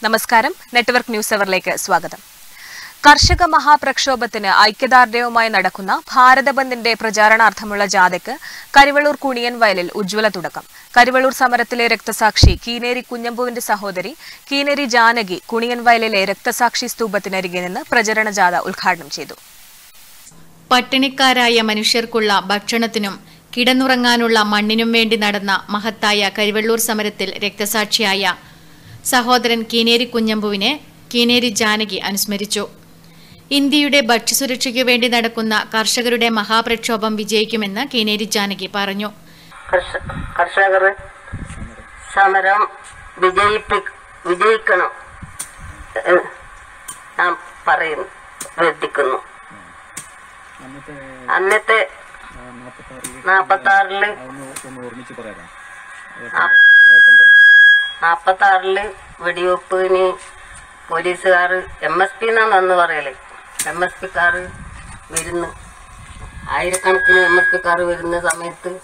നമസ്കാരം network news അവറിലേക്ക് സ്വാഗതം കർഷക മഹാപ്രക്ഷോഭത്തിന് ഐക്യദാർഢ്യവുമായി നടക്കുന്ന ഭാരത ബന്ദിന്റെ പ്രചാരണാർത്ഥമുള്ള ജാഥയ്ക്ക് കരിവള്ളൂർ കുണിയൻ വയലിൽ ഉജ്ജ്വല തുടക്കം കരിവള്ളൂർ സമരത്തിലെ രക്തസാക്ഷി കീനേരി കുഞ്ഞമ്പുവിന്റെ സഹോദരി കീനേരി ജാനകി കുണിയൻ വയലിലെ രക്തസാക്ഷി സ്തൂപത്തിനരികെ നിന്ന് പ്രചരണ ജാഥ ഉദ്ഘാടനം ചെയ്തു പട്ടിണിക്കാരായ മനുഷ്യർക്കുള്ള ഭക്ഷണത്തിനും കിടന്നുറങ്ങാനുള്ള മണ്ണിനും വേണ്ടി നടന്ന മഹത്തായ കരിവള്ളൂർ സമരത്തിൽ രക്തസാക്ഷിയായ സഹോദരൻ കീനേരി കുഞ്ഞമ്പുവിനെ കീനേരി ജാനകി അനുസ്മരിച്ചു ഇന്ത്യയുടെ ഭക്ഷ്യസുരക്ഷയ്ക്കു വേണ്ടി നടക്കുന്ന കർഷകരുടെ മഹാപ്രക്ഷോഭം വിജയിക്കുമെന്ന് കീനേരി ജാനകി പറഞ്ഞു കർഷ- കർഷകർ സമരം വിജയിപ്പി വിജയിക്കണം എന്ന് ഞാൻ പറയുന്നു അഭ്യർത്ഥിക്കുന്നു അന്നത്തെ നാപ്പത്തി ആറില് നാപ്പത്തി ആറില് വെടിവെപ്പിന് പോലീസുകാർ എം എസ് പി എന്നാണ് അന്ന് പറയല് എം എസ് പിക്കാർ വരുന്നു ആയിരക്കണക്കിന് എം എസ് പിക്കാർ വരുന്ന സമയത്ത്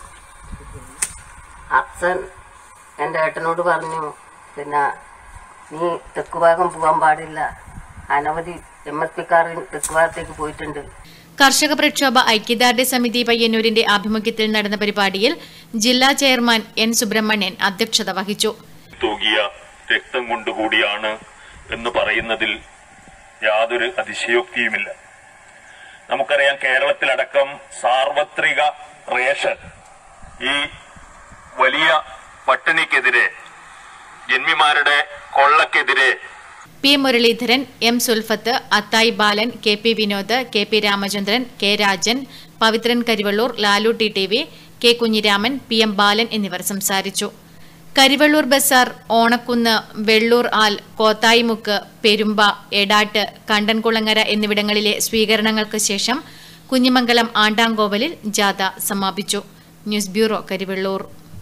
അച്ഛൻ എൻ്റെ ഏട്ടനോട് പറഞ്ഞു പിന്നെ നീ തെക്ക് ഭാഗം പോകാൻ പാടില്ല അനവധി എം എസ് പിക്കാർ തെക്ക് ഭാഗത്തേക്ക് പോയിട്ടുണ്ട് കർഷക പ്രക്ഷോഭ ഐക്യദാർഢ്യ സമിതി പയ്യന്നൂരിന്റെ ആഭിമുഖ്യത്തിൽ നടന്ന പരിപാടിയിൽ ജില്ലാ ചെയർമാൻ എൻ സുബ്രഹ്മണ്യൻ അധ്യക്ഷത വഹിച്ചു തൂകിയ രക്തം കൊണ്ടുകൂടിയാണ് എന്ന് പറയുന്നതിൽ യാതൊരു അതിശയോക്തിയുമില്ല നമുക്കറിയാം കേരളത്തിലടക്കം സാർവത്രിക റേഷൻ ഈ വലിയ പട്ടിണിക്കെതിരെ ജന്മിമാരുടെ കൊള്ളക്കെതിരെ P Muralidharan M Sulfath Athayi Balan K P Vinod K P Ramachandran K Rajan Pavithran Karivellur Lalu T T V K Kunhiraman P M Balan എന്നിവർ സംസാരിച്ചു കരിവള്ളൂർ ബസാർ ഓണക്കുന്ന് വെള്ളൂർ ആൽ കോത്തായിമുക്ക് പെരുമ്പ എടാട്ട് കണ്ടൻകുളങ്ങര എന്നിവിടങ്ങളിലെ സ്വീകരണങ്ങൾക്ക് ശേഷം കുഞ്ഞിമംഗലം ആണ്ടാങ്കോവലിൽ ജാഥ സമാപിച്ചു ന്യൂസ് ബ്യൂറോ കരിവള്ളൂർ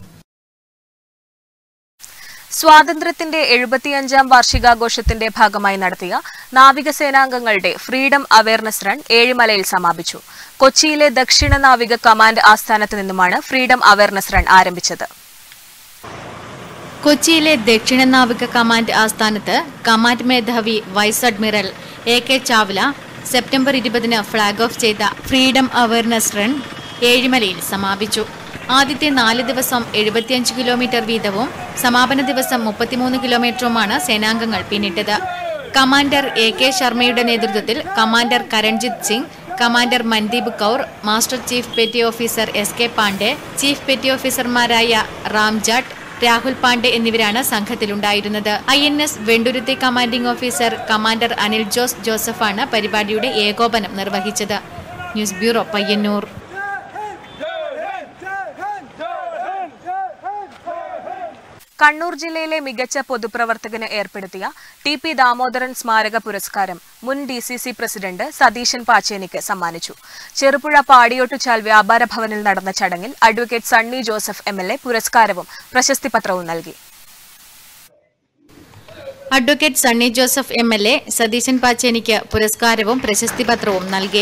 സ്വാതന്ത്ര്യത്തിന്റെ എഴുപത്തിയഞ്ചാം വാർഷികാഘോഷത്തിന്റെ ഭാഗമായി നടത്തിയ നാവികസേനാംഗങ്ങളുടെ ഫ്രീഡം അവയർനെസ് റൺ ഏഴിമലയിൽ സമാപിച്ചു കൊച്ചിയിലെ ദക്ഷിണ നാവിക കമാൻഡ് ആസ്ഥാനത്ത് നിന്നുമാണ് ഫ്രീഡം അവയർനെസ് റൺ ആരംഭിച്ചത് കൊച്ചിയിലെ ദക്ഷിണ നാവിക കമാൻഡ് ആസ്ഥാനത്ത് കമാൻഡ് മേധാവി vice admiral A K Chawla September ഇരുപതിന് ഫ്ളാഗ് ഓഫ് ചെയ്ത ഫ്രീഡം അവയർനെസ് റൺ ഏഴിമലയിൽ സമാപിച്ചു ആദ്യത്തെ നാല് ദിവസം എഴുപത്തിയഞ്ച് കിലോമീറ്റർ വീതവും സമാപന ദിവസം മുപ്പത്തിമൂന്ന് കിലോമീറ്ററുമാണ് സേനാംഗങ്ങൾ പിന്നിട്ടത് കമാൻഡർ എ കെ ശർമ്മയുടെ നേതൃത്വത്തിൽ commander Karanjit Singh commander Mandeep Kaur master chief petty officer S K Pandey chief petty ഓഫീസർമാരായ റാംജാട്ട് രാഹുൽ പാണ്ഡെ എന്നിവരാണ് സംഘത്തിലുണ്ടായിരുന്നത് I N S Venduruthy commanding officer commander Anil Jose ജോസഫാണ് പരിപാടിയുടെ ഏകോപനം നിർവഹിച്ചത് ന്യൂസ് ബ്യൂറോ പയ്യന്നൂർ കണ്ണൂർ ജില്ലയിലെ മികച്ച പൊതുപ്രവർത്തകന് ഏർപ്പെടുത്തിയ ടി പി ദാമോദരൻ സ്മാരക പുരസ്കാരം മുൻ D C C president Satheesan പാച്ചേനിക്ക് സമ്മാനിച്ചു ചെറുപുഴ പാടിയോട്ടുചാൽ വ്യാപാര ഭവനിൽ നടന്ന ചടങ്ങിൽ advocate Sunny Joseph M L A പുരസ്കാരവും പ്രശസ്തിപത്രവും നൽകി advocate Sunny Joseph M L A Satheesan പാച്ചേനിക്ക് പുരസ്കാരവും പ്രശസ്തിപത്രവും നൽകി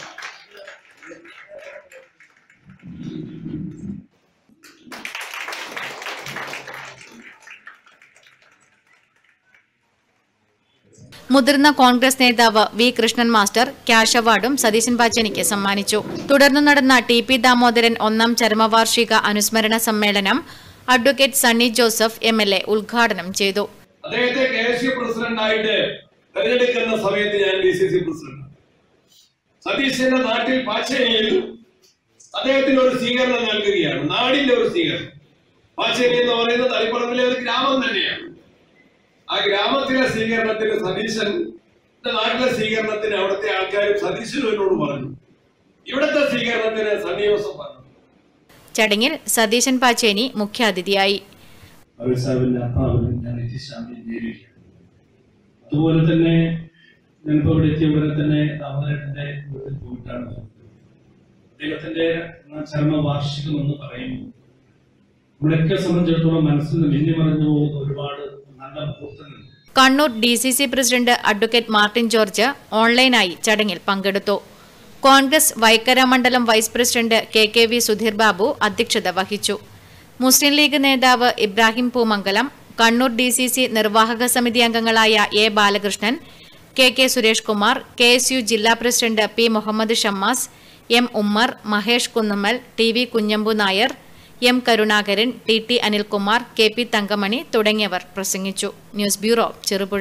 മുതിർന്ന കോൺഗ്രസ് നേതാവ് വി കൃഷ്ണൻ മാസ്റ്റർ ക്യാഷ് അവാർഡും സതീശൻ പാച്ചേനിക്ക് സമ്മാനിച്ചു തുടർന്ന് നടന്ന ടി പി ദാമോദരൻ ഒന്നാം ചരമവാർഷിക അനുസ്മരണ സമ്മേളനം advocate Sunny Joseph M L A ഉദ്ഘാടനം ചെയ്തു അദ്ദേഹത്തെ കെ എസ് യു പ്രസിഡന്റായിട്ട് തെരഞ്ഞെടുക്കുന്ന സമയത്ത് ഞാൻ ഡി സി സി പ്രസിഡന്റ് സതീശന്റെ നാട്ടിൽ പാച്ചേനിയിൽ അദ്ദേഹത്തിന് ഒരു സ്വീകരണം നൽകുകയാണ് നാടിന്റെ ഒരു സ്വീകരണം പാച്ചേനി എന്ന് പറയുന്നത് തളിപ്പറമ്പിലെ ഒരു ഗ്രാമം തന്നെയാണ് ആ ഗ്രാമത്തിലെ സ്വീകരണത്തിന് സതീശൻ നാട്ടിലെ സ്വീകരണത്തിന് അവിടുത്തെ ആൾക്കാരും സതീശനും എന്നോട് പറഞ്ഞു ഇവിടുത്തെ സ്വീകരണത്തിന് സണ്ണി ജോസഫ് പറഞ്ഞു ചടങ്ങിൽ സതീശൻ പാച്ചേനി മുഖ്യാതിഥിയായി അവർ സാഹിബിന്റെ അഭാവം ഞാൻ എത്തിച്ചാമ്യം നേരിടുകയാണ് അതുപോലെ തന്നെ ഞാനിപ്പോ ഇവിടെ എത്തിയവരെ തന്നെ ദാമോദരന്റെ വീട്ടിൽ പോയിട്ടാണ് വന്നത്. അദ്ദേഹത്തിന്റെ ചരമവാർഷികം എന്ന് പറയുമ്പോൾ നമ്മളെയൊക്കെ സംബന്ധിച്ചിടത്തോളം മനസ്സിൽ നിന്ന് മിന്നി മറഞ്ഞു പോകുന്ന ഒരുപാട് നല്ല മുഹൂർത്തങ്ങൾ Kannur D C C president advocate Martin George ഓൺലൈനായി ചടങ്ങിൽ പങ്കെടുത്തു കോൺഗ്രസ് വൈക്കര മണ്ഡലം vice president K K V Sudheer Babu അധ്യക്ഷത വഹിച്ചു മുസ്ലിം ലീഗ് നേതാവ് Ibrahim Poomangalam Kannur D C C നിർവാഹക സമിതി അംഗങ്ങളായ A Balakrishnan K K Suresh Kumar K S U ജില്ലാ president P Muhammad Shammas M Ummer Mahesh Kunnummal T V Kunhambu Nair M Karunakaran T T Anilkumar K P Thankamani തുടങ്ങിയവർ പ്രസംഗിച്ചു ന്യൂസ് ബ്യൂറോ ചെറുപുഴ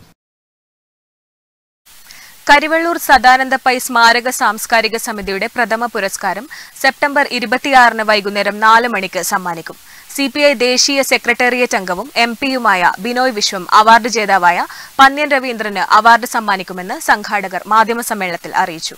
കരിവള്ളൂർ സദാനന്ദ പൈ സ്മാരക സാംസ്കാരിക സമിതിയുടെ പ്രഥമ പുരസ്കാരം സെപ്റ്റംബർ ഇരുപത്തിയാറിന് വൈകുന്നേരം നാല് മണിക്ക് സമ്മാനിക്കും സിപിഐ ദേശീയ സെക്രട്ടേറിയറ്റ് അംഗവും എം പിയുമായ ബിനോയ് വിശ്വം അവാർഡ് ജേതാവായ പന്ന്യൻ രവീന്ദ്രന് അവാർഡ് സമ്മാനിക്കുമെന്ന് സംഘാടകർ മാധ്യമസമ്മേളനത്തിൽ അറിയിച്ചു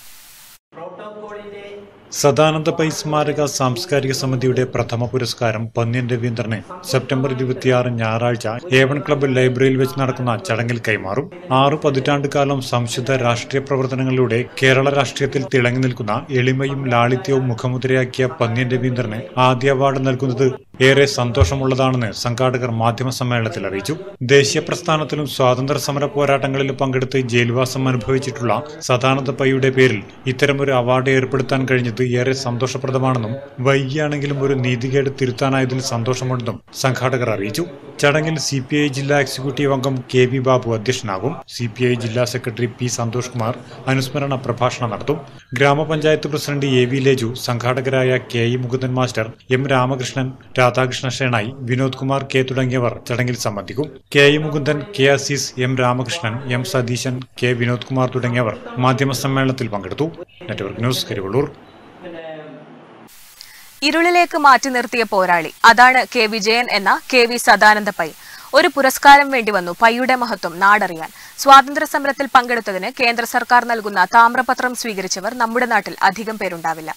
സദാനന്ദ പൈ സ്മാരക സാംസ്കാരിക സമിതിയുടെ പ്രഥമ പുരസ്കാരം പന്ന്യൻ രവീന്ദ്രന് സെപ്റ്റംബർ ഇരുപത്തിയാറ് ഞായറാഴ്ച ഏവൺ ക്ലബ്ബ് ലൈബ്രറിയിൽ വെച്ച് നടക്കുന്ന ചടങ്ങിൽ കൈമാറും ആറു പതിറ്റാണ്ട് കാലം സംശുദ്ധ രാഷ്ട്രീയ പ്രവർത്തനങ്ങളിലൂടെ കേരള രാഷ്ട്രീയത്തിൽ തിളങ്ങി നിൽക്കുന്ന എളിമയും ലാളിത്യവും മുഖമുദ്രയാക്കിയ പന്ന്യൻ രവീന്ദ്രന് ആദ്യ അവാർഡ് നൽകുന്നത് ഏറെ സന്തോഷമുള്ളതാണെന്ന് സംഘാടകർ മാധ്യമ സമ്മേളനത്തിൽ അറിയിച്ചു ദേശീയ പ്രസ്ഥാനത്തിലും സ്വാതന്ത്ര്യ സമര പോരാട്ടങ്ങളിലും പങ്കെടുത്ത് ജയിൽവാസം അനുഭവിച്ചിട്ടുള്ള സദാനന്ദ പയ്യുടെ പേരിൽ ഇത്തരമൊരു അവാർഡ് ഏർപ്പെടുത്താൻ കഴിഞ്ഞത് ഏറെ സന്തോഷപ്രദമാണെന്നും വൈകിയാണെങ്കിലും ഒരു നീതികേട് തിരുത്താനായതിൽ സന്തോഷമുണ്ടെന്നും സംഘാടകർ അറിയിച്ചു ചടങ്ങിൽ സി പി ഐ ജില്ലാ എക്സിക്യൂട്ടീവ് അംഗം കെ വി ബാബു അധ്യക്ഷനാകും സി പി ഐ ജില്ലാ സെക്രട്ടറി പി സന്തോഷ് കുമാർ അനുസ്മരണ പ്രഭാഷണം നടത്തും ഗ്രാമപഞ്ചായത്ത് പ്രസിഡന്റ് എ വി ലേജു സംഘാടകരായ K E Mukundan master M Ramakrishnan Radhakrishna Shenoy Vinod Kumar K തുടങ്ങിയവർ ചടങ്ങിൽ സംബന്ധിക്കും K E Mukundan K Azeez M Ramakrishnan M Satheesan K Vinod Kumar തുടങ്ങിയവർ മാധ്യമസമ്മേളനത്തിൽ പങ്കെടുത്തു നെറ്റ്വർക്ക് ന്യൂസ് കരിവള്ളൂർ ഇരുളിലേക്ക് മാറ്റി നിർത്തിയ പോരാളി അതാണ് കെ വിജയൻ എന്ന കെ വി സദാനന്ദ പൈ ഒരു പുരസ്കാരം വേണ്ടി വന്നു പയ്യുടെ മഹത്വം നാടറിയാൻ സ്വാതന്ത്ര്യ സമരത്തിൽ പങ്കെടുത്തതിന് കേന്ദ്ര സർക്കാർ നൽകുന്ന താമ്രപത്രം സ്വീകരിച്ചവർ നമ്മുടെ നാട്ടിൽ അധികം പേരുണ്ടാവില്ല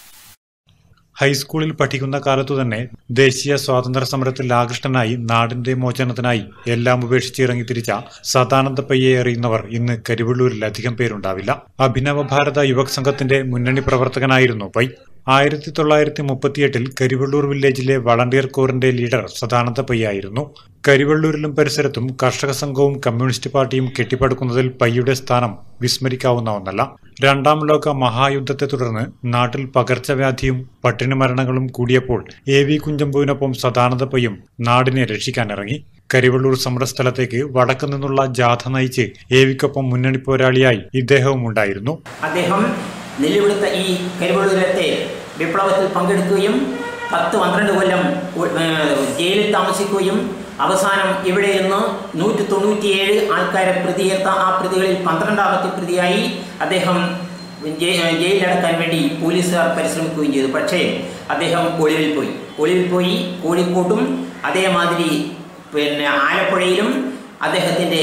ഹൈസ്കൂളിൽ പഠിക്കുന്ന കാലത്തു തന്നെ ദേശീയ സ്വാതന്ത്ര്യ സമരത്തിൽ ആകൃഷ്ടനായി നാടിന്റെ മോചനത്തിനായി എല്ലാം ഉപേക്ഷിച്ച് ഇറങ്ങിത്തിരിച്ച സദാനന്ദ പയ്യെ അറിയുന്നവർ ഇന്ന് കരിവള്ളൂരിൽ അധികം പേരുണ്ടാവില്ല അഭിനവ ഭാരത യുവക് സംഘത്തിന്റെ മുന്നണി പ്രവർത്തകനായിരുന്നു പൈ ആയിരത്തി തൊള്ളായിരത്തി മുപ്പത്തിയെട്ടിൽ കരിവള്ളൂർ വില്ലേജിലെ വളണ്ടിയർ കോറിന്റെ ലീഡർ സദാനന്ദ പയ്യായിരുന്നു കരിവള്ളൂരിലും പരിസരത്തും കർഷക സംഘവും കമ്മ്യൂണിസ്റ്റ് പാർട്ടിയും കെട്ടിപ്പടുക്കുന്നതിൽ പയ്യുടെ സ്ഥാനം വിസ്മരിക്കാവുന്ന ഒന്നല്ല രണ്ടാം ലോക മഹായുദ്ധത്തെ തുടർന്ന് നാട്ടിൽ പകർച്ചവ്യാധിയും പട്ടിണി മരണങ്ങളും കൂടിയപ്പോൾ എ വി കുഞ്ചമ്പുവിനൊപ്പം സദാനന്ദ പയ്യും നാടിനെ രക്ഷിക്കാനിറങ്ങി കരിവള്ളൂർ സമരസ്ഥലത്തേക്ക് വടക്കു നിന്നുള്ള ജാഥ നയിച്ച് എ വിക്കൊപ്പം മുന്നണി പോരാളിയായി ഇദ്ദേഹവും ഉണ്ടായിരുന്നു അദ്ദേഹം നെല്ലിവിടുത്തെ ഈ കരിവള്ളൂരത്തെ വിപ്ലവത്തിൽ പങ്കെടുക്കുകയും പത്ത് പന്ത്രണ്ട് കൊല്ലം ഉ- ഏർ ജയിലിൽ താമസിക്കുകയും അവസാനം ഇവിടെ നിന്ന് നൂറ്റി തൊണ്ണൂറ്റിയേഴ് ആൾക്കാരെ പ്രതിയേർത്ത ആ പ്രതികളിൽ പന്ത്രണ്ടാമത്തെ പ്രതിയായി അദ്ദേഹം ജയി- ഏർ ജയിലിലടക്കാൻ വേണ്ടി പോലീസുകാർ പരിശ്രമിക്കുകയും ചെയ്തു പക്ഷേ അദ്ദേഹം ഒളിവിൽ പോയി ഒളിവിൽ പോയി കോഴിക്കോട്ടും അതേമാതിരി പിന്നെ ആലപ്പുഴയിലും അദ്ദേഹത്തിൻ്റെ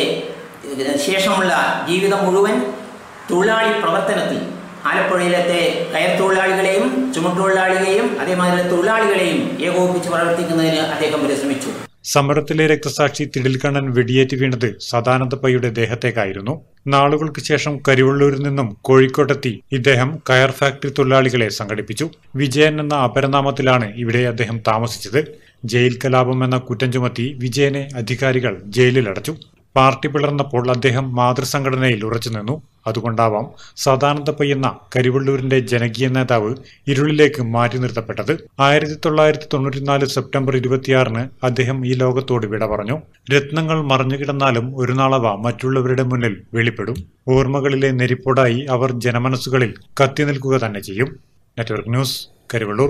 ശേഷമുള്ള ജീവിതം മുഴുവൻ തൊഴിലാളി പ്രവർത്തനത്തിൽ ആലപ്പുഴയിലത്തെ കയർ തൊഴിലാളികളെയും ചുമട്ടുതൊഴിലാളികളെയും അതേമാതിരി തൊഴിലാളികളെയും ഏകോപിപ്പിച്ച് പ്രവർത്തിക്കുന്നതിന് അദ്ദേഹം പരിശ്രമിച്ചു സമരത്തിലെ രക്തസാക്ഷി തിടിൽക്കണ്ണൻ വെടിയേറ്റ് വീണത് സദാനന്ദ പയ്യുടെ ദേഹത്തേക്കായിരുന്നു നാളുകൾക്ക് ശേഷം കരിവള്ളൂരിൽ നിന്നും കോഴിക്കോട്ടെത്തി ഇദ്ദേഹം കയർ ഫാക്ടറി തൊഴിലാളികളെ സംഘടിപ്പിച്ചു വിജയൻ എന്ന അപരനാമത്തിലാണ് ഇവിടെ അദ്ദേഹം താമസിച്ചത് ജയിൽ കലാപം എന്ന കുറ്റം ചുമത്തി വിജയനെ അധികാരികൾ ജയിലിലടച്ചു പാർട്ടി പിളർന്നപ്പോൾ അദ്ദേഹം മാതൃസംഘടനയിൽ ഉറച്ചുനിന്നു അതുകൊണ്ടാവാം സദാനന്ദ പൈ എന്ന കരിവള്ളൂരിന്റെ ജനകീയ നേതാവ് ഇരുളിലേക്ക് മാറ്റി നിർത്തപ്പെട്ടത് ആയിരത്തി തൊള്ളായിരത്തി തൊണ്ണൂറ്റിനാല് സെപ്റ്റംബർ ഇരുപത്തിയാറിന് അദ്ദേഹം ഈ ലോകത്തോട് വിട പറഞ്ഞു രത്നങ്ങൾ മറഞ്ഞുകിടന്നാലും ഒരു നാളവ മറ്റുള്ളവരുടെ മുന്നിൽ വെളിപ്പെടും ഓർമ്മകളിലെ നെരിപ്പോടായി അവർ ജനമനസ്സുകളിൽ കത്തി നിൽക്കുക തന്നെ ചെയ്യും network news Karivellur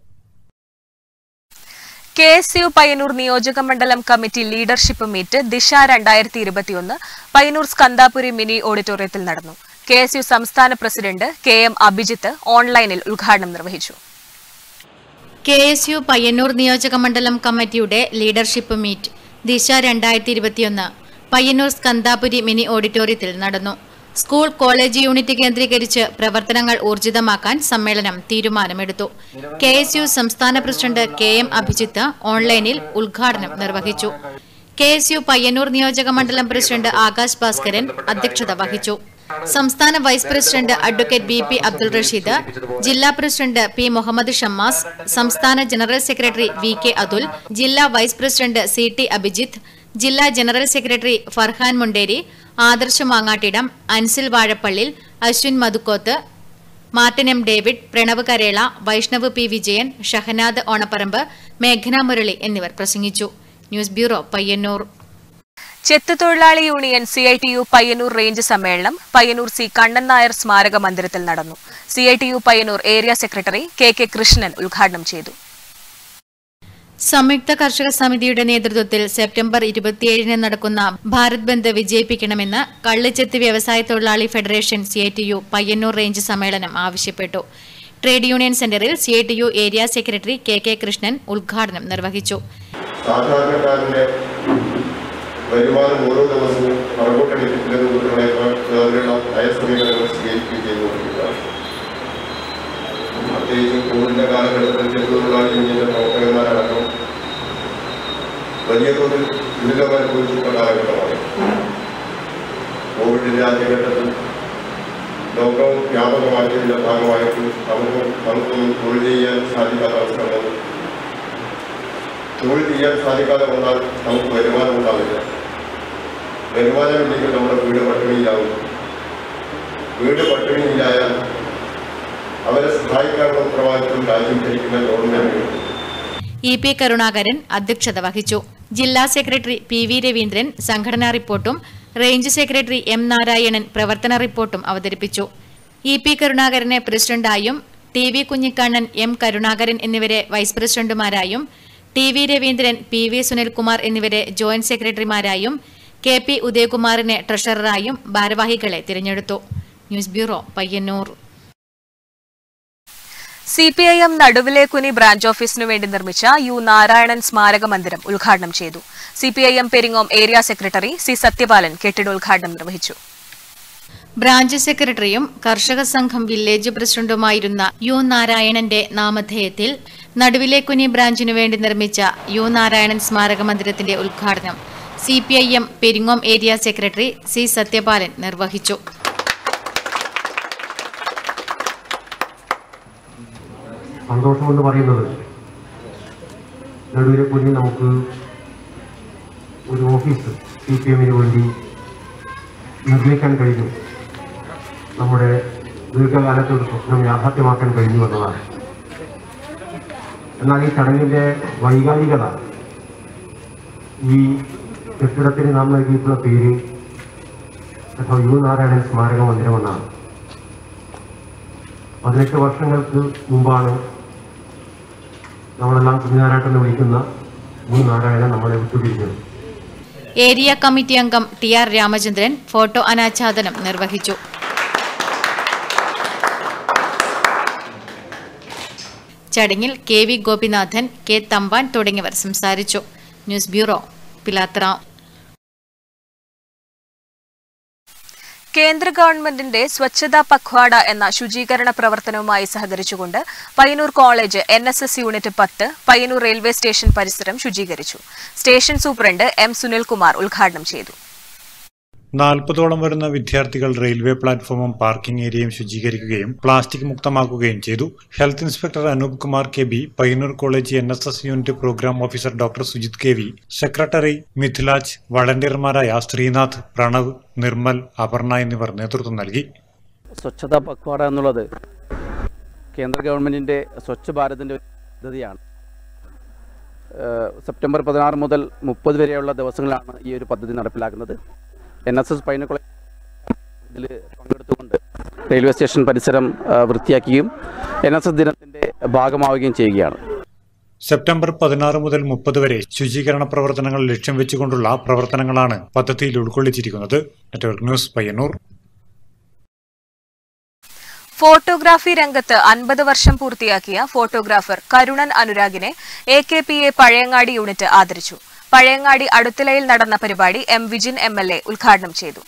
K S U Payyanur നിയോജക മണ്ഡലം കമ്മിറ്റി ലീഡർഷിപ്പ് മീറ്റ് ദിശ രണ്ടായിരത്തി ഇരുപത്തിയൊന്ന് പയ്യന്നൂർ സ്കന്ദാപുരി മിനി ഓഡിറ്റോറിയത്തിൽ നടന്നു കെ എസ് യു സംസ്ഥാന പ്രസിഡന്റ് കെ എം അഭിജിത്ത് ഓൺലൈനിൽ ഉദ്ഘാടനം നിർവഹിച്ചു കെ എസ് യു പയ്യന്നൂർ നിയോജക മണ്ഡലം കമ്മിറ്റിയുടെ ലീഡർഷിപ്പ് മീറ്റ് ദിശ രണ്ടായിരത്തി ഇരുപത്തിയൊന്ന് പയ്യന്നൂർ സ്കന്ദാപുരി മിനി ഓഡിറ്റോറിയത്തിൽ നടന്നു സ്കൂൾ കോളേജ് യൂണിറ്റ് കേന്ദ്രീകരിച്ച് പ്രവർത്തനങ്ങൾ ഊർജിതമാക്കാൻ സമ്മേളനം തീരുമാനമെടുത്തു കെ എസ് യു സംസ്ഥാന പ്രസിഡന്റ് കെ എം അഭിജിത്ത് ഓൺലൈനിൽ ഉദ്ഘാടനം നിർവഹിച്ചു കെ എസ് യു പയ്യന്നൂർ നിയോജക മണ്ഡലം പ്രസിഡന്റ് ആകാശ് ഭാസ്കരൻ അധ്യക്ഷത വഹിച്ചു സംസ്ഥാന vice president advocate B P Abdul Rasheed ജില്ലാ പ്രസിഡന്റ് പി മുഹമ്മദ് ഷമ്മാസ് സംസ്ഥാന general secretary V K Athul ജില്ലാ vice president C T Abhijith ജില്ലാ general secretary Farhan Munderi Adarsh Mangattidam Ansil Vazhappallil Ashwin Madhukkoth Martin M David Pranav Karela Vaishnav P Vijayan Shahanad Onapparamba മേഘന മുരളി എന്നിവർ പ്രസംഗിച്ചു ന്യൂസ് ബ്യൂറോ പയ്യന്നൂർ ചെത്ത് തൊഴിലാളി union C I T U Payyanur range സമ്മേളനം പയ്യന്നൂർ സി കണ്ണൻ നായർ സ്മാരക മന്ദിരത്തിൽ നടന്നു C I T U Payyanur area secretary K K Krishnan ഉദ്ഘാടനം ചെയ്തു സംയുക്ത കർഷക സമിതിയുടെ നേതൃത്വത്തിൽ സെപ്റ്റംബർ ഇരുപത്തിയേഴിന് നടക്കുന്ന ഭാരത് ബന്ദ് വിജയിപ്പിക്കണമെന്ന് കള്ളിച്ചെത്ത് വ്യവസായ തൊഴിലാളി federation C I T U Payyanur range സമ്മേളനം ആവശ്യപ്പെട്ടു ട്രേഡ് യൂണിയൻ സെന്ററിൽ C I T U area secretary K K Krishnan ഉദ്ഘാടനം നിർവഹിച്ചു സാധാരണക്കാരന്റെ വരുമാനം ഓരോ ദിവസവും പുറകോട്ടടിപ്പിക്കുന്ന കുട്ടികളെക്കാളുള്ള നയ സമീപനങ്ങൾ സ്വീകരിക്കുകയും ചെയ്തുകൊണ്ടിരിക്കുകയാണ് പ്രത്യേകിച്ചും കോവിഡിന്റെ കാലഘട്ടത്തിൽ ചെറുതൊഴിലാളി യൂണിയന്റെ പ്രവർത്തകന്മാരടക്കം വലിയ തോതിൽ ദുരിതം അനുഭവിച്ചിട്ടുള്ള കാലഘട്ടമാണ് കോവിഡിന്റെ ആദ്യഘട്ടത്തിൽ ലോക്ക്ഡൌൺ വ്യാപകമാക്കിയതിന്റെ ഭാഗമായിട്ട് നമുക്ക് നമുക്കൊന്നും തൊഴിൽ ചെയ്യാൻ സാധിക്കാത്ത അവസ്ഥ വന്നു തൊഴിൽ ചെയ്യാൻ സാധിക്കാതെ വന്നാൽ നമുക്ക് വരുമാനം ഉണ്ടാവില്ല വരുമാനമില്ലെങ്കിൽ നമ്മുടെ വീട് പട്ടിണിയിലാവും വീട് പട്ടിണിയിലായാൽ അവരെ സഹായിക്കാനുള്ള ഉത്തരവാദിത്വം രാജ്യം ഭരിക്കുന്ന ഗവൺമെന്റിനുണ്ട് ഇ പി കരുണാകരൻ അധ്യക്ഷത വഹിച്ചു ജില്ലാ സെക്രട്ടറി പി വി രവീന്ദ്രൻ സംഘടനാ റിപ്പോർട്ടും റേഞ്ച് സെക്രട്ടറി എം നാരായണൻ പ്രവർത്തന റിപ്പോർട്ടും അവതരിപ്പിച്ചു ഇ പി കരുണാകരനെ പ്രസിഡന്റായും T V Kunhikannan M Karunakaran എന്നിവരെ വൈസ് പ്രസിഡന്റുമാരായും T V Raveendran P V Sunilkumar എന്നിവരെ ജോയിന്റ് സെക്രട്ടറിമാരായും കെ പി ഉദയകുമാറിനെ ട്രഷററായും ഭാരവാഹികളെ തിരഞ്ഞെടുത്തു news bureau Payyanur C P I M Naduvilekkuni branch ഓഫീസിനു വേണ്ടി നിർമ്മിച്ച യു നാരായണൻ സ്മാരക മന്ദിരം ഉദ്ഘാടനം ചെയ്തു C P I M Peringome area secretary C Sathyapalan കെട്ടിടോദ്ഘാടനം നിർവഹിച്ചു ബ്രാഞ്ച് സെക്രട്ടറിയും കർഷക സംഘം വില്ലേജ് പ്രസിഡന്റുമായിരുന്ന യു നാരായണന്റെ നാമധേയത്തിൽ നടുവിലേക്കുനി ബ്രാഞ്ചിനു വേണ്ടി നിർമ്മിച്ച യു നാരായണൻ സ്മാരക മന്ദിരത്തിന്റെ ഉദ്ഘാടനം C P I M Peringome area secretary C Sathyapalan നിർവഹിച്ചു സന്തോഷമെന്ന് പറയുന്നത് നടുവിലെ കുഞ്ഞ് നമുക്ക് ഒരു ഓഫീസ് സി പി എമ്മിന് വേണ്ടി നിർമ്മിക്കാൻ കഴിഞ്ഞു നമ്മുടെ ദീർഘകാലത്തെ ഒരു സ്വപ്നം യാഥാർത്ഥ്യമാക്കാൻ കഴിഞ്ഞു എന്നതാണ് എന്നാൽ ഈ ചടങ്ങിൻ്റെ വൈകാരികത ഈ കെട്ടിടത്തിന് നാം നൽകിയിട്ടുള്ള പേര് അഥവാ യു നാരായണൻ സ്മാരക മന്ദിരമെന്നാണ് പതിനെട്ട് വർഷങ്ങൾക്ക് മുമ്പാണ് നമ്മളെല്ലാം കുഞ്ഞാരാട്ടെന്ന് വിളിക്കുന്ന യു നാരായണൻ നമ്മളെ വിട്ടുപിരിഞ്ഞത് ഏരിയ കമ്മിറ്റി അംഗം ടി ആർ രാമചന്ദ്രൻ ഫോട്ടോ അനാച്ഛാദനം നിർവഹിച്ചു ചടങ്ങിൽ K V Gopinathan K Thampan തുടങ്ങിയവർ സംസാരിച്ചു ന്യൂസ് ബ്യൂറോ പിലാത്ര കേന്ദ്ര ഗവൺമെന്റിന്റെ സ്വച്ഛതാ പഖ്വാഡ എന്ന ശുചീകരണ പ്രവർത്തനവുമായി സഹകരിച്ചുകൊണ്ട് Payyanur college N S S unit പത്ത് പയ്യന്നൂർ റെയിൽവേ സ്റ്റേഷൻ പരിസരം ശുചീകരിച്ചു സ്റ്റേഷൻ സൂപ്രണ്ട് എം സുനിൽകുമാർ ഉദ്ഘാടനം ചെയ്തു നാൽപ്പതോളം വരുന്ന വിദ്യാർത്ഥികൾ റെയിൽവേ പ്ലാറ്റ്ഫോമും പാർക്കിംഗ് ഏരിയയും ശുചീകരിക്കുകയും പ്ലാസ്റ്റിക് മുക്തമാക്കുകയും ചെയ്തു health inspector Anoop Kumar K B Payyanur college N S S unit programme officer doctor Sujith K V secretary Mithilaj വളണ്ടിയർമാരായ ശ്രീനാഥ് പ്രണവ് നിർമ്മൽ അപർണ എന്നിവർ നേതൃത്വം നൽകി സ്വച്ഛതാ പക്വാട എന്നുള്ളത് കേന്ദ്ര ഗവൺമെൻറ്റിൻ്റെ സ്വച്ഛ് ഭാരതിൻ്റെ ഒരു പദ്ധതിയാണ് ഏഹ് സെപ്റ്റംബർ പതിനാറ് മുതൽ മുപ്പത് വരെയുള്ള ദിവസങ്ങളാണ് ഈ ഒരു പദ്ധതി നടപ്പിലാക്കുന്നത് എൻ എസ് എസ് പൈന കോളേജ് ഇതിൽ പങ്കെടുത്തുകൊണ്ട് റെയിൽവേ സ്റ്റേഷൻ പരിസരം ആ, വൃത്തിയാക്കുകയും എൻ എസ് എസ് ദിനത്തിൻ്റെ ഭാഗമാവുകയും ചെയ്യുകയാണ് സെപ്റ്റംബർ പതിനാറ് മുതൽ മുപ്പത് വരെ ശുചീകരണ പ്രവർത്തനങ്ങൾ ലക്ഷ്യം വെച്ചുകൊണ്ടുള്ള പ്രവർത്തനങ്ങളാണ് പദ്ധതിയിൽ ഉൾക്കൊള്ളിച്ചിരിക്കുന്നത് നെറ്റ്വർക്ക് ന്യൂസ് പയ്യന്നൂർ ഫോട്ടോഗ്രാഫി രംഗത്ത് അൻപത് വർഷം പൂർത്തിയാക്കിയ ഫോട്ടോഗ്രാഫർ കരുണൻ അനുരാഗിനെ A K P A Pazhayangadi unit ആദരിച്ചു പഴയങ്ങാടി അടുത്തിലയിൽ നടന്ന പരിപാടി M Vijin M L A ഉദ്ഘാടനം ചെയ്തു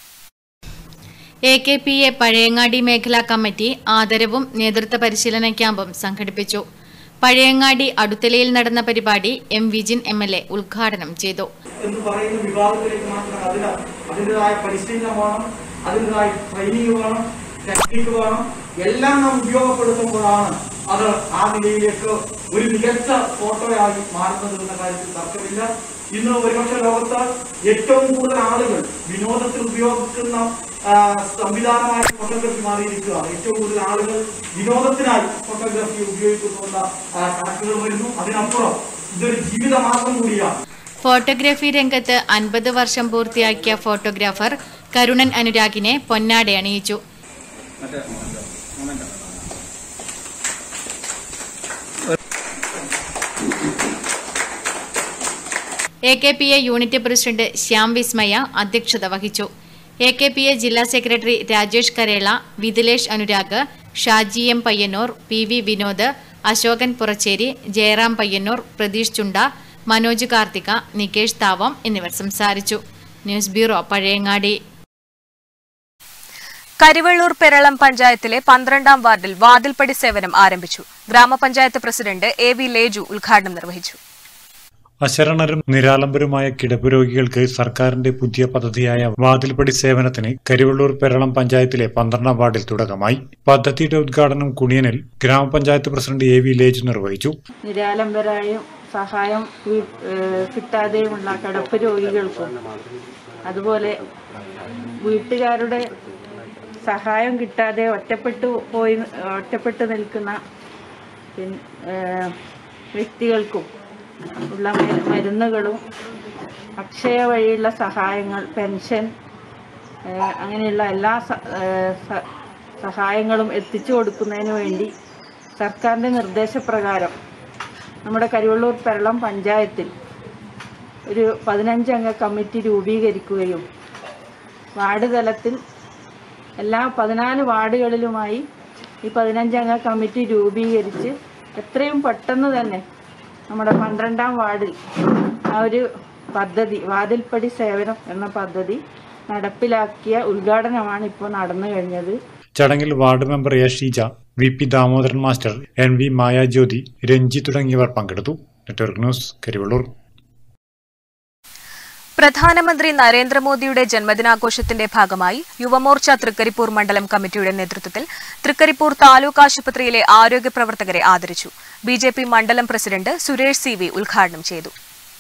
A K P A Pazhayangadi മേഖലാ കമ്മിറ്റി ആദരവും നേതൃത്വ പരിശീലന ക്യാമ്പും സംഘടിപ്പിച്ചു പഴയങ്ങാടി അടുത്തലയിൽ നടന്ന പരിപാടി M Vijin M L A ഉദ്ഘാടനം ചെയ്തു എന്ന് പറയുന്ന വിഭാഗത്തിലേക്ക് മാത്രം അതിന് അതിൻ്റെതായ പരിശീലനം വേണം അതിൻ്റെതായ ട്രെയിനിങ് വേണം ടെക്നിക്ക് വേണം എല്ലാം നാം ഉപയോഗപ്പെടുത്തുമ്പോഴാണ് അത് ആ നിലയിലേക്ക് ഒരു മികച്ച ഫോട്ടോയായി മാറുന്നത് എന്ന കാര്യത്തിൽ തർക്കമില്ല ഇന്ന് ഒരുപക്ഷെ ലോകത്ത് ഏറ്റവും കൂടുതൽ ആളുകൾ വിനോദത്തിൽ ഉപയോഗിക്കുന്ന ആ, സംവിധാനമായ ഫോട്ടോഗ്രാഫി മാറിയിരിക്കുകയാണ് ഏറ്റവും കൂടുതൽ ആളുകൾ വിനോദത്തിനായി ഫോട്ടോഗ്രാഫി ഉപയോഗിക്കുന്നുവെന്ന ആ, കണക്കുകൾ വരുന്നു അതിനപ്പുറം ഇതൊരു ജീവിതമാർഗം കൂടിയാണ് ഫോട്ടോഗ്രാഫി രംഗത്ത് അൻപത് വർഷം പൂർത്തിയാക്കിയ ഫോട്ടോഗ്രാഫർ കരുണൻ അനുരാഗിനെ പൊന്നാട അണിയിച്ചു A K P A unit president Shyam Vismaya അധ്യക്ഷത വഹിച്ചു എ കെ പി എ ജില്ലാ secretary Rajesh Karela Vithilesh Anurag Shaji M Payyanur P V Vinod Ashokan Purachery Jayaram Payyanur Pratheesh Chunda Manoj Karthika Nikesh Thavam എന്നിവർ സംസാരിച്ചു ന്യൂസ് ബ്യൂറോ പഴയങ്ങാടി കരിവള്ളൂർ പെരളം പഞ്ചായത്തിലെ പന്ത്രണ്ടാം വാർഡിൽ വാതിൽപ്പടി സേവനം ആരംഭിച്ചു ഗ്രാമപഞ്ചായത്ത് പ്രസിഡന്റ് എ വി ലേജു ഉദ്ഘാടനം നിർവഹിച്ചു അശരണരും നിരാലംബരുമായ കിടപ്പ് രോഗികൾക്ക് സർക്കാരിന്റെ പുതിയ പദ്ധതിയായ വാതിൽപ്പടി സേവനത്തിന് കരിവള്ളൂർ പെരളം പഞ്ചായത്തിലെ പന്ത്രണ്ടാം വാർഡിൽ തുടക്കമായി പദ്ധതിയുടെ ഉദ്ഘാടനം കുണിയനിൽ ഗ്രാമപഞ്ചായത്ത് പ്രസിഡന്റ് എ വി ലേജു നിർവഹിച്ചു നിരാലംബരായും സഹായം വീ- ഏഹ് കിട്ടാതെയുമുള്ള കിടപ്പ് രോഗികൾക്കും അതുപോലെ വീട്ടുകാരുടെ സഹായം കിട്ടാതെ ഒറ്റപ്പെട്ടു പോയി ഒറ്റപ്പെട്ടു നിൽക്കുന്ന പിൻ- ഏഹ് വ്യക്തികൾക്കും ഉള്ള മരു- മരുന്നുകളും അക്ഷയ വഴിയുള്ള സഹായങ്ങൾ പെൻഷൻ ഏഹ് അങ്ങനെയുള്ള എല്ലാ സ- ഏഹ് സ- സഹായങ്ങളും എത്തിച്ചു കൊടുക്കുന്നതിന് വേണ്ടി സർക്കാരിൻ്റെ നിർദ്ദേശപ്രകാരം നമ്മുടെ കരിവള്ളൂർ പെരളം പഞ്ചായത്തിൽ ഒരു പതിനഞ്ചംഗ കമ്മിറ്റി രൂപീകരിക്കുകയും വാർഡ് തലത്തിൽ എല്ലാ പതിനാല് വാർഡുകളിലുമായി ഈ പതിനഞ്ചംഗ കമ്മിറ്റി രൂപീകരിച്ച് എത്രയും പെട്ടെന്ന് തന്നെ നമ്മുടെ പന്ത്രണ്ടാം വാർഡിൽ ആ ഒരു പദ്ധതി വാതിൽപ്പടി സേവനം എന്ന പദ്ധതി നടപ്പിലാക്കിയ ഉദ്ഘാടനമാണ് ഇപ്പോൾ നടന്നു കഴിഞ്ഞത് ചടങ്ങിൽ ward member A Sheeja V P Damodaran master N V Mayajyothi Renji തുടങ്ങിയവർ പങ്കെടുത്തു നെറ്റ്വർക്ക് ന്യൂസ് കരിവള്ളൂർ പ്രധാനമന്ത്രി നരേന്ദ്രമോദിയുടെ ജന്മദിനാഘോഷത്തിന്റെ ഭാഗമായി യുവമോർച്ച തൃക്കരിപ്പൂർ മണ്ഡലം കമ്മിറ്റിയുടെ നേതൃത്വത്തിൽ തൃക്കരിപ്പൂർ താലൂക്ക് ആശുപത്രിയിലെ ആരോഗ്യ പ്രവർത്തകരെ ആദരിച്ചു ബി ജെ പി മണ്ഡലം പ്രസിഡന്റ് സുരേഷ് സി വി ഉദ്ഘാടനം ചെയ്തു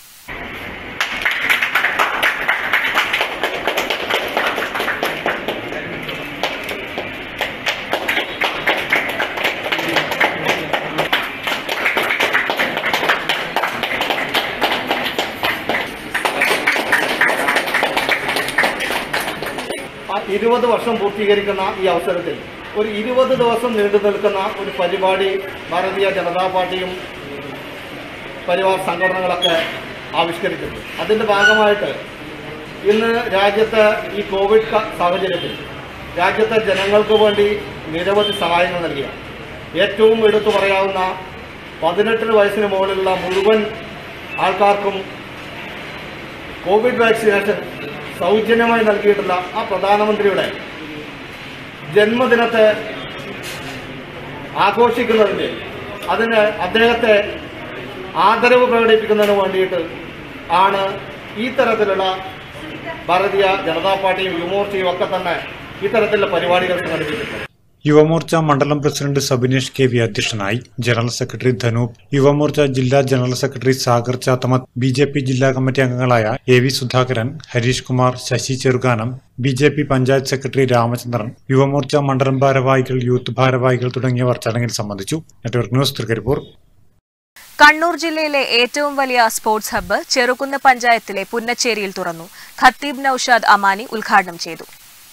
ആ ഇരുപത് വർഷം പൂർത്തീകരിക്കുന്ന ഈ അവസരത്തിൽ ഒരു ഇരുപത് ദിവസം നീണ്ടു നിൽക്കുന്ന ഒരു പരിപാടി ഭാരതീയ ജനതാ പാർട്ടിയും പരിവാർ സംഘടനകളൊക്കെ ആവിഷ്കരിച്ചിട്ടുണ്ട് അതിൻ്റെ ഭാഗമായിട്ട് ഇന്ന് രാജ്യത്ത് ഈ കോവിഡ് ക- സാഹചര്യത്തിൽ രാജ്യത്തെ ജനങ്ങൾക്ക് വേണ്ടി നിരവധി സഹായങ്ങൾ നൽകിയ ഏറ്റവും എടുത്തു പറയാവുന്ന പതിനെട്ടിന് വയസ്സിന് മുകളിലുള്ള മുഴുവൻ ആൾക്കാർക്കും കോവിഡ് വാക്സിനേഷൻ സൗജന്യമായി നൽകിയിട്ടുള്ള ആ പ്രധാനമന്ത്രിയുടെ ജന്മദിനത്തെ ആഘോഷിക്കുന്നതിന് അതിന് അദ്ദേഹത്തെ ആദരവ് പ്രകടിപ്പിക്കുന്നതിന് വേണ്ടിയിട്ട് ആണ് ഈ തരത്തിലുള്ള ഭാരതീയ ജനതാ പാർട്ടിയും യുവമോർച്ചയും ഒക്കെ തന്നെ ഇത്തരത്തിലുള്ള പരിപാടികൾ സംഘടിപ്പിച്ചിട്ടുണ്ട് യുവമോർച്ച മണ്ഡലം പ്രസിഡന്റ് സബിനേഷ് കെ വി അധ്യക്ഷനായി ജനറൽ സെക്രട്ടറി ധനൂപ് യുവമോർച്ച ജില്ലാ general secretary Sagar Chathamath B J P ജില്ലാ കമ്മിറ്റി അംഗങ്ങളായ A V Sudhakaran Harish Kumar Sasi Cherukanam B J P panchayat secretary Ramachandran Yuvamorcha മണ്ഡലം ഭാരവാഹികൾ യൂത്ത് ഭാരവാഹികൾ തുടങ്ങിയവർ ചടങ്ങിൽ സംബന്ധിച്ചു നെറ്റ്വർക്ക് ന്യൂസ് തൃക്കരിപ്പൂർ കണ്ണൂർ ജില്ലയിലെ ഏറ്റവും വലിയ സ്പോർട്സ് ഹബ്ബ് ചെറുകുന്ന് പഞ്ചായത്തിലെ പുന്നച്ചേരിയിൽ തുറന്നു ഖത്തീബ് നൌഷാദ് അമാനി ഉദ്ഘാടനം ചെയ്തു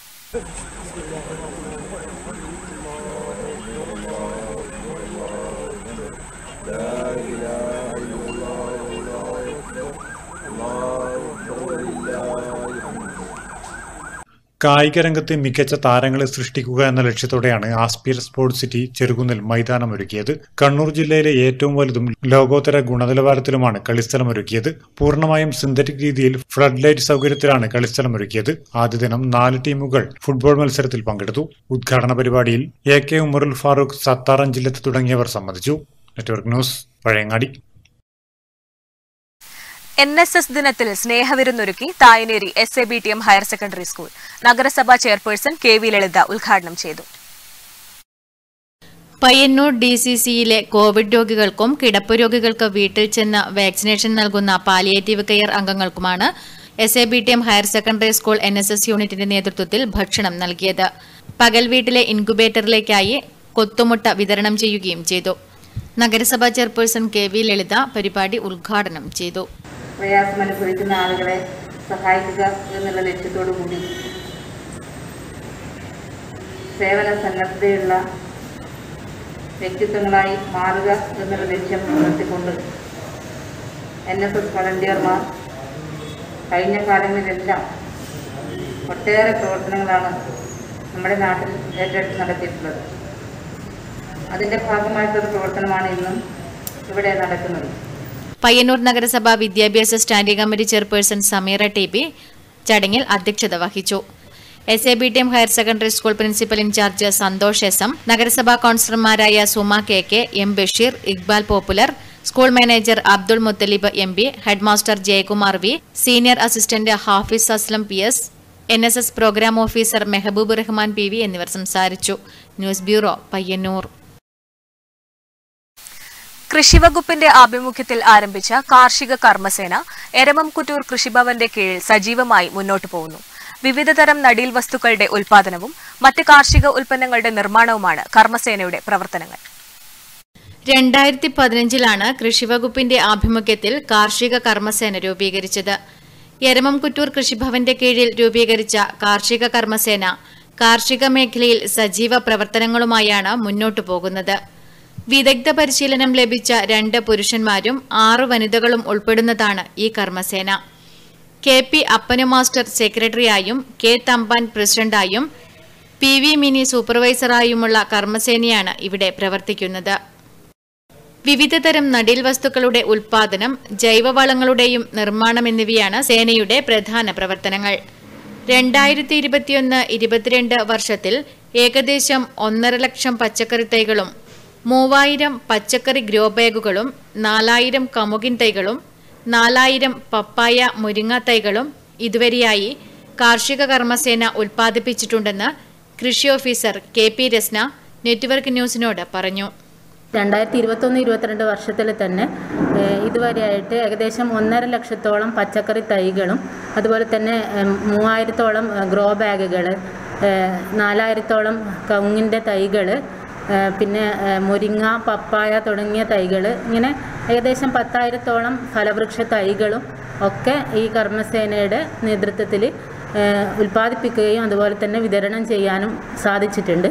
കായിക രംഗത്ത് മികച്ച താരങ്ങളെ സൃഷ്ടിക്കുക എന്ന ലക്ഷ്യത്തോടെയാണ് ആസ്പിയർ സ്പോർട്സ് സിറ്റി ചെറുകുന്നിൽ മൈതാനം ഒരുക്കിയത് കണ്ണൂർ ജില്ലയിലെ ഏറ്റവും വലുതും ലോകോത്തര ഗുണനിലവാരത്തിലുമാണ് കളിസ്ഥലം ഒരുക്കിയത് പൂർണ്ണമായും സിന്തറ്റിക് രീതിയിൽ ഫ്ലഡ് ലൈറ്റ് സൗകര്യത്തിലാണ് കളിസ്ഥലം ഒരുക്കിയത് ആദ്യ ദിനം നാല് ടീമുകൾ ഫുട്ബോൾ മത്സരത്തിൽ പങ്കെടുത്തു ഉദ്ഘാടന പരിപാടിയിൽ എ കെ ഉമറുൽ ഫാറൂഖ് സത്താറൻ ജില്ലത്ത് തുടങ്ങിയവർ സംബന്ധിച്ചു network news Pazhayangadi N S S ദിനത്തിൽ സ്നേഹവിരുന്നൊരുക്കി Thayineri S A B T M higher secondary school നഗരസഭാ ചെയർപേഴ്സൺ കെ വി ലളിത ഉദ്ഘാടനം ചെയ്തു പയ്യന്നൂർ ഡി സി സിയിലെ കോവിഡ് രോഗികൾക്കും കിടപ്പ് രോഗികൾക്ക് വീട്ടിൽ ചെന്ന് വാക്സിനേഷൻ നൽകുന്ന പാലിയേറ്റീവ് കെയർ അംഗങ്ങൾക്കുമാണ് S A B T M higher secondary school N S S യൂണിറ്റിന്റെ നേതൃത്വത്തിൽ ഭക്ഷണം നൽകിയത് പകൽ വീട്ടിലെ ഇൻക്യുബേറ്ററിലേക്കായി കൊത്തുമുട്ട വിതരണം ചെയ്യുകയും ചെയ്തു നഗരസഭാ ചെയർപേഴ്സൺ കെ വി ലളിത പരിപാടി ഉദ്ഘാടനം ചെയ്തു പ്രയാസം അനുഭവിക്കുന്ന ആളുകളെ സഹായിക്കുക എന്നുള്ള ലക്ഷ്യത്തോടു കൂടി സേവന സന്നദ്ധതയുള്ള വ്യക്തിത്വങ്ങളായി മാറുക എന്നുള്ള ലക്ഷ്യം ഉയർത്തിക്കൊണ്ട് എൻ എസ് എസ് വളണ്ടിയർമാർ കഴിഞ്ഞ കാലങ്ങളിലെല്ലാം ഒട്ടേറെ പ്രവർത്തനങ്ങളാണ് നമ്മുടെ നാട്ടിൽ ഏറ്റെടുത്ത് നടത്തിയിട്ടുള്ളത് അതിൻ്റെ ഭാഗമായിട്ടൊരു പ്രവർത്തനമാണ് ഇന്നും ഇവിടെ നടക്കുന്നത് പയ്യന്നൂർ നഗരസഭ വിദ്യാഭ്യാസ standing committee chairperson Sameera T P ചടങ്ങിൽ അധ്യക്ഷത വഹിച്ചു S A B T M higher secondary school principal in charge Santhosh S M നഗരസഭാ കൌൺസിലർമാരായ Suma K K M Basheer Iqbal popular school manager Abdul Muthalib M P headmaster Jayakumar V senior assistant Hafiz Aslam P S N S S programme officer Mehboob Rahman P V എന്നിവർ സംസാരിച്ചു news bureau Payyanur കൃഷിവകുപ്പിന്റെ ആഭിമുഖ്യത്തിൽ ആരംഭിച്ച കാർഷിക കർമ്മസേന എരമംകുറ്റൂർ കൃഷിഭവന്റെ കീഴിൽ സജീവമായി മുന്നോട്ടു പോകുന്നു വിവിധതരം നടീൽ വസ്തുക്കളുടെ ഉൽപാദനവും മറ്റ് കാർഷിക ഉൽപ്പന്നങ്ങളുടെ നിർമ്മാണവുമാണ് കർമ്മസേനയുടെ പ്രവർത്തനങ്ങൾ രണ്ടായിരത്തി പതിനഞ്ചിലാണ് കൃഷിവകുപ്പിന്റെ ആഭിമുഖ്യത്തിൽ കാർഷിക കർമ്മസേന രൂപീകരിച്ചത് എരമംകുറ്റൂർ കൃഷിഭവന്റെ കീഴിൽ രൂപീകരിച്ച കാർഷിക കർമ്മസേന കാർഷിക മേഖലയിൽ സജീവ പ്രവർത്തനങ്ങളുമായാണ് മുന്നോട്ടു പോകുന്നത് വിദഗ്ധ പരിശീലനം ലഭിച്ച രണ്ട് പുരുഷന്മാരും ആറ് വനിതകളും ഉൾപ്പെടുന്നതാണ് ഈ കർമ്മസേന കെ പി അപ്പനു മാസ്റ്റർ സെക്രട്ടറിയായും കെ തമ്പാൻ പ്രസിഡന്റായും പി വി മിനി സൂപ്പർവൈസറായുമുള്ള കർമ്മസേനയാണ് ഇവിടെ പ്രവർത്തിക്കുന്നത് വിവിധതരം നടീൽ വസ്തുക്കളുടെ ഉൽപാദനം ജൈവവളങ്ങളുടെയും നിർമ്മാണം എന്നിവയാണ് സേനയുടെ പ്രധാന പ്രവർത്തനങ്ങൾ രണ്ടായിരത്തി ഇരുപത്തിയൊന്ന് ഇരുപത്തിരണ്ട് വർഷത്തിൽ ഏകദേശം ഒന്നര ലക്ഷം പച്ചക്കറി തൈകളും മൂവായിരം പച്ചക്കറി ഗ്രോ ബാഗുകളും നാലായിരം കമുകിൻ തൈകളും നാലായിരം പപ്പായ മുരിങ്ങ തൈകളും ഇതുവരെയായി കാർഷിക കർമ്മസേന ഉൽപ്പാദിപ്പിച്ചിട്ടുണ്ടെന്ന് കൃഷി officer K P Rasna network ന്യൂസിനോട് പറഞ്ഞു രണ്ടായിരത്തി ഇരുപത്തൊന്ന് ഇരുപത്തിരണ്ട് വർഷത്തിൽ തന്നെ ഏഹ്, ഇതുവരെയായിട്ട് ഏകദേശം ഒന്നര ലക്ഷത്തോളം പച്ചക്കറി തൈകളും അതുപോലെ തന്നെ ഏഹ്, മൂവായിരത്തോളം ഏഹ്, ഗ്രോ ബാഗുകൾ ഏഹ്, നാലായിരത്തോളം കവുങ്ങിൻ്റെ തൈകൾ ഏഹ്, പിന്നെ ഏഹ്, മുരിങ്ങ പപ്പായ തുടങ്ങിയ തൈകൾ ഇങ്ങനെ ഏകദേശം പത്തായിരത്തോളം ഫലവൃക്ഷ തൈകളും ഒക്കെ ഈ കർമ്മസേനയുടെ നേതൃത്വത്തിൽ ഏഹ്, ഉൽപ്പാദിപ്പിക്കുകയും അതുപോലെ തന്നെ വിതരണം ചെയ്യാനും സാധിച്ചിട്ടുണ്ട്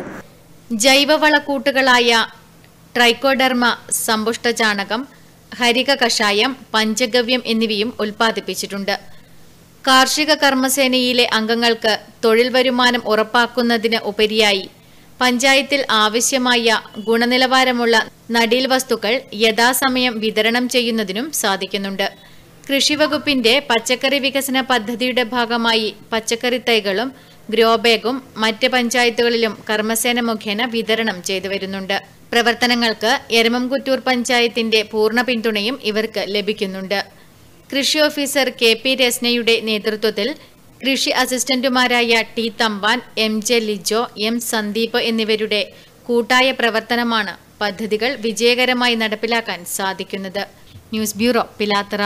ജൈവവളക്കൂട്ടുകളായ ട്രൈക്കോഡർമ സമ്പുഷ്ട ചാണകം ഹരിക കഷായം പഞ്ചഗവ്യം എന്നിവയും ഉൽപ്പാദിപ്പിച്ചിട്ടുണ്ട് കാർഷിക കർമ്മസേനയിലെ അംഗങ്ങൾക്ക് തൊഴിൽ വരുമാനം ഉറപ്പാക്കുന്നതിന് ഉപരിയായി പഞ്ചായത്തിൽ ആവശ്യമായ ഗുണനിലവാരമുള്ള നടീൽ വസ്തുക്കൾ യഥാസമയം വിതരണം ചെയ്യുന്നതിനും സാധിക്കുന്നുണ്ട് കൃഷിവകുപ്പിന്റെ പച്ചക്കറി വികസന പദ്ധതിയുടെ ഭാഗമായി പച്ചക്കറി തൈകളും ഗ്രോ ബാഗും മറ്റ് പഞ്ചായത്തുകളിലും കർമ്മസേന മുഖേന വിതരണം ചെയ്തു വരുന്നുണ്ട് പ്രവർത്തനങ്ങൾക്ക് എരമംകുറ്റൂർ പഞ്ചായത്തിന്റെ പൂർണ്ണ പിന്തുണയും ഇവർക്ക് ലഭിക്കുന്നുണ്ട് കൃഷി ഓഫീസർ കെ പി രസ്നയുടെ നേതൃത്വത്തിൽ കൃഷി അസിസ്റ്റന്റുമാരായ T Thampan M J Lijo M Sandeep എന്നിവരുടെ കൂട്ടായ പ്രവർത്തനമാണ് പദ്ധതികൾ വിജയകരമായി നടപ്പിലാക്കാൻ സാധിക്കുന്നത് news bureau Pilathara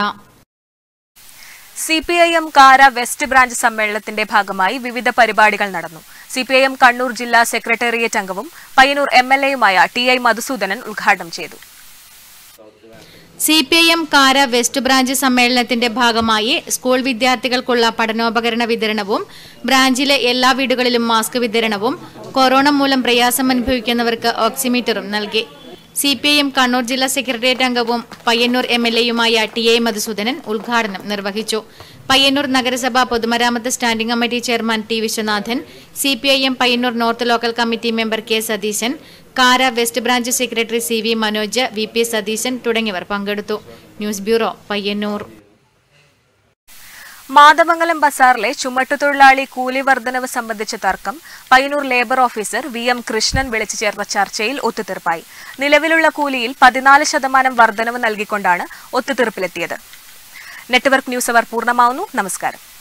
C P I M Kara west branch സമ്മേളനത്തിന്റെ ഭാഗമായി വിവിധ പരിപാടികൾ നടന്നു C P I M Kannur ജില്ലാ സെക്രട്ടേറിയറ്റ് അംഗവും പയ്യന്നൂർ എം എൽ എയുമായ ടി ഐ മധുസൂദനൻ ഉദ്ഘാടനം ചെയ്തു C P I M Kara west branch സമ്മേളനത്തിന്റെ ഭാഗമായി സ്കൂൾ വിദ്യാർത്ഥികൾക്കുള്ള പഠനോപകരണ വിതരണവും ബ്രാഞ്ചിലെ എല്ലാ വീടുകളിലും മാസ്ക് വിതരണവും കൊറോണ മൂലം പ്രയാസം അനുഭവിക്കുന്നവർക്ക് ഓക്സിമീറ്ററും നൽകി C P I M Kannur ജില്ലാ സെക്രട്ടേറിയറ്റ് അംഗവും പയ്യന്നൂർ എം എൽ എയുമായ ടി എ മധുസൂദനൻ ഉദ്ഘാടനം നിർവഹിച്ചു പയ്യന്നൂർ നഗരസഭ പൊതുമരാമത്ത് standing committee chairman T Viswanathan C P I M Payyanur north local committee member K Satheesan Kara west branch secretary C V Manoj V P Satheesan തുടങ്ങിയവർ പങ്കെടുത്തു ന്യൂസ് ബ്യൂറോ പയ്യന്നൂർ മാതമംഗലം ബസാറിലെ ചുമട്ടുതൊഴിലാളി കൂലി വർധനവ് സംബന്ധിച്ച തർക്കം Payyanur labour officer V M Krishnan വിളിച്ചു ചേർന്ന ചർച്ചയിൽ ഒത്തുതീർപ്പായി നിലവിലുള്ള കൂലിയിൽ പതിനാല് ശതമാനം വർധനവ് നൽകിക്കൊണ്ടാണ് ഒത്തുതീർപ്പിലെത്തിയത് നെറ്റ്വർക്ക് ന്യൂസ് അവർ പൂർണ്ണമാവുന്നു നമസ്കാരം